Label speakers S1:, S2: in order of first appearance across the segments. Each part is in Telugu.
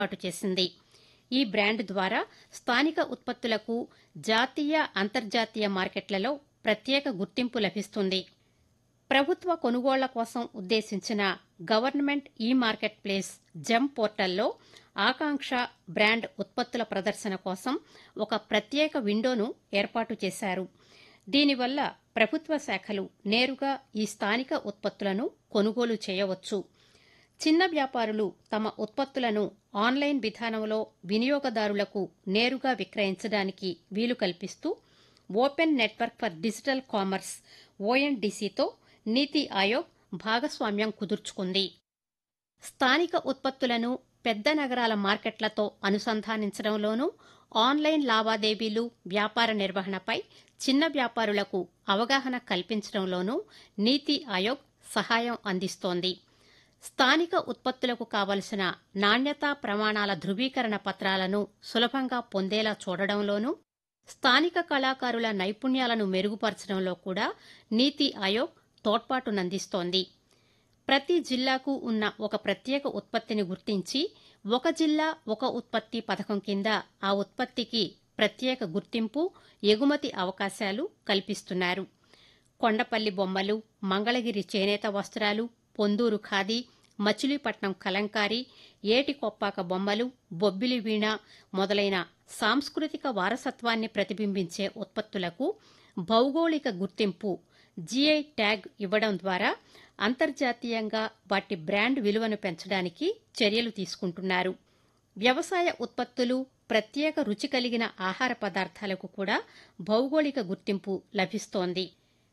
S1: ఏర్పాటు చేసింది ఈ బ్రాండ్ ద్వారా స్థానిక ఉత్పత్తులకు జాతీయ అంతర్జాతీయ మార్కెట్లలో ప్రత్యేక గుర్తింపు లభిస్తుంది ప్రభుత్వ కొనుగోళ్ల కోసం ఉద్దేశించిన గవర్నమెంట్ ఈ మార్కెట్ ప్లేస్ జెమ్ పోర్టల్లో ఆకాంక్ష బ్రాండ్ ఉత్పత్తుల ప్రదర్శన కోసం ఒక ప్రత్యేక విండోను ఏర్పాటు చేశారు దీనివల్ల ప్రభుత్వ శాఖలు నేరుగా ఈ స్థానిక ఉత్పత్తులను కొనుగోలు చేయవచ్చు చిన్న వ్యాపారులు తమ ఉత్పత్తులను ఆన్లైన్ విధానంలో వినియోగదారులకు నేరుగా విక్రయించడానికి వీలు కల్పిస్తూ open network for digital commerce ఓఎన్డీసీతో నీతి ఆయోగ్ భాగస్వామ్యం కుదుర్చుకుంది స్థానిక ఉత్పత్తులను పెద్ద నగరాల మార్కెట్లతో అనుసంధానించడంలోనూ ఆన్లైన్ లావాదేవీలు వ్యాపార నిర్వహణపై చిన్న వ్యాపారులకు అవగాహన కల్పించడంలోనూ నీతి ఆయోగ్ సహాయం అందిస్తోంది స్థానిక ఉత్పత్తులకు కావలసిన నాణ్యతా ప్రమాణాల ధృవీకరణ పత్రాలను సులభంగా పొందేలా చూడడంలోనూ స్థానిక కళాకారుల నైపుణ్యాలను మెరుగుపరచడంలో కూడా నీతి ఆయోగ్ తోడ్పాటునందిస్తోంది ప్రతి జిల్లాకు ఉన్న ఒక ప్రత్యేక ఉత్పత్తిని గుర్తించి ఒక జిల్లా ఒక ఉత్పత్తి పథకం కింద ఆ ఉత్పత్తికి ప్రత్యేక గుర్తింపు ఎగుమతి అవకాశాలు కల్పిస్తున్నారు కొండపల్లి బొమ్మలు మంగళగిరి చేనేత వస్త్రాలు పొందూరు ఖాదీ మచిలీపట్నం కలంకారి ఏటికొప్పాక బొమ్మలు బొబ్బిలి వీణ మొదలైన సాంస్కృతిక వారసత్వాన్ని ప్రతిబింబించే ఉత్పత్తులకు భౌగోళిక గుర్తింపు జీఐ ట్యాగ్ ఇవ్వడం ద్వారా అంతర్జాతీయంగా వాటి బ్రాండ్ విలువను పెంచడానికి చర్యలు తీసుకుంటున్నారు వ్యవసాయ ఉత్పత్తులు ప్రత్యేక రుచి కలిగిన ఆహార పదార్థాలకు కూడా భౌగోళిక గుర్తింపు లభిస్తోంది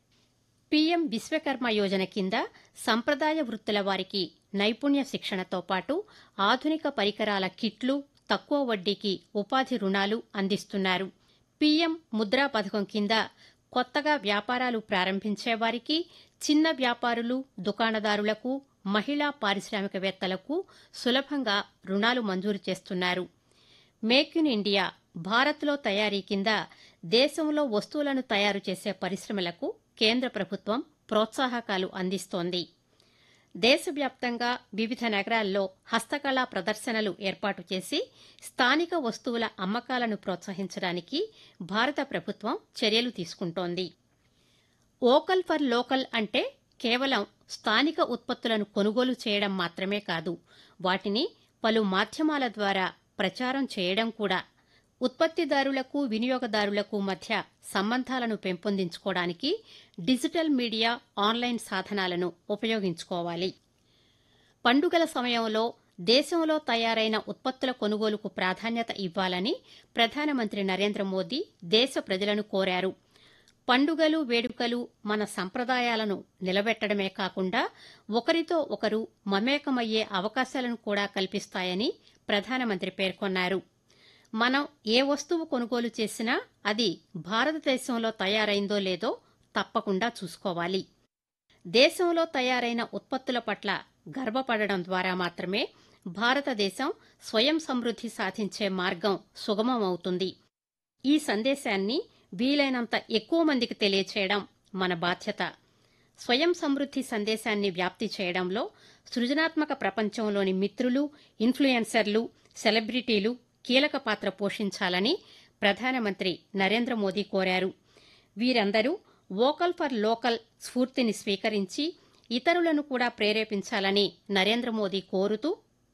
S1: పీఎం విశ్వకర్మ యోజన కింద సంప్రదాయ వృత్తుల వారికి నైపుణ్య శిక్షణతో పాటు ఆధునిక పరికరాల కిట్లు తక్కువ వడ్డీకి ఉపాధి రుణాలు అందిస్తున్నారు పీఎం ముద్రా పథకం కింద కొత్తగా వ్యాపారాలు ప్రారంభించేవారికి చిన్న వ్యాపారులు దుకాణదారులకు మహిళా పారిశ్రామికవేత్తలకు సులభంగా రుణాలు మంజూరు చేస్తున్నారు మేక్ ఇన్ ఇండియా భారత్లో తయారీ కింద దేశంలో వస్తువులను తయారు చేసే పరిశ్రమలకు కేంద్ర ప్రభుత్వం ప్రోత్సాహకాలు అందిస్తోంది దేశవ్యాప్తంగా వివిధ నగరాల్లో హస్తకళా ప్రదర్శనలు ఏర్పాటు చేసి స్థానిక వస్తువుల అమ్మకాలను ప్రోత్సహించడానికి భారత ప్రభుత్వం చర్యలు తీసుకుంటోంది ఓకల్ ఫర్ లోకల్ అంటే కేవలం స్థానిక ఉత్పత్తులను కొనుగోలు చేయడం మాత్రమే కాదు వాటిని పలు మాధ్యమాల ద్వారా ప్రచారం చేయడం కూడా ఉత్పత్తిదారులకు వినియోగదారులకు మధ్య సంబంధాలను పెంపొందించుకోవడానికి డిజిటల్ మీడియా ఆన్లైన్ సాధనాలను ఉపయోగించుకోవాలి పండుగల సమయంలో దేశంలో తయారైన ఉత్పత్తుల కొనుగోలుకు ప్రాధాన్యత ఇవ్వాలని ప్రధానమంత్రి నరేంద్ర మోదీ దేశ ప్రజలను కోరారు పండుగలు వేడుకలు మన సంప్రదాయాలను నిలబెట్టడమే కాకుండా ఒకరితో ఒకరు మమేకమయ్యే అవకాశాలను కూడా కల్పిస్తాయని ప్రధానమంత్రి పేర్కొన్నారు మనం ఏ వస్తువు కొనుగోలు చేసినా అది భారతదేశంలో తయారైందో లేదో తప్పకుండా చూసుకోవాలి దేశంలో తయారైన ఉత్పత్తుల పట్ల గర్వపడడం ద్వారా మాత్రమే భారతదేశం స్వయం సమృద్ది సాధించే మార్గం సుగమమవుతుంది ఈ సందేశాన్ని వీలైనంత ఎక్కువ మందికి తెలియచేయడం మన బాధ్యత స్వయం సమృద్ది సందేశాన్ని వ్యాప్తి చేయడంలో సృజనాత్మక ప్రపంచంలోని మిత్రులు ఇన్ఫ్లుయెన్సర్లు సెలబ్రిటీలు కీలక పాత్ర పోషించాలని ప్రధానమంత్రి నరేంద్ర మోదీ కోరారు వీరందరూ వోకల్ ఫర్ లోకల్ స్ఫూర్తిని స్వీకరించి ఇతరులను కూడా ప్రేరేపించాలని నరేంద్ర మోదీ కోరుతూ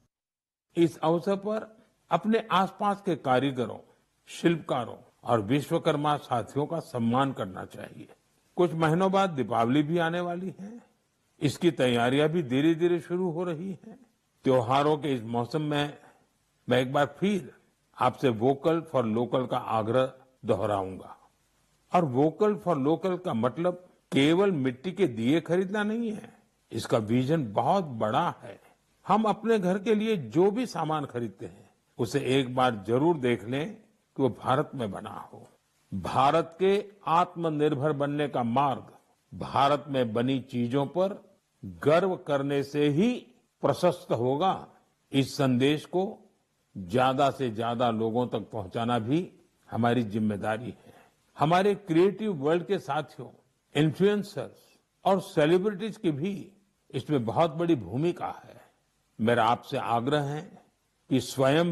S2: इस अवसर पर अपने आसपास के कारीगरों शिल्पकारों और विश्वकर्मा साथियों का सम्मान करना चाहिए कुछ महीनों बाद दीपावली भी आने वाली है इसकी तैयारियां भी धीरे धीरे शुरू हो रही हैं त्योहारों के इस मौसम में मैं एक बार फिर आपसे वोकल फॉर लोकल का आग्रह दोहराऊंगा और वोकल फॉर लोकल का मतलब केवल मिट्टी के दिए खरीदना नहीं है इसका विजन बहुत बड़ा है हम अपने घर के लिए जो भी सामान खरीदते हैं उसे एक बार जरूर देख लें कि वो भारत में बना हो भारत के आत्मनिर्भर बनने का मार्ग भारत में बनी चीजों पर गर्व करने से ही प्रशस्त होगा इस संदेश को ज्यादा से ज्यादा लोगों तक पहुंचाना भी हमारी जिम्मेदारी है हमारे क्रिएटिव वर्ल्ड के साथियों इन्फ्लुएंसर्स और सेलिब्रिटीज की भी इसमें बहुत बड़ी भूमिका है मेरा आपसे आग्रह है कि स्वयं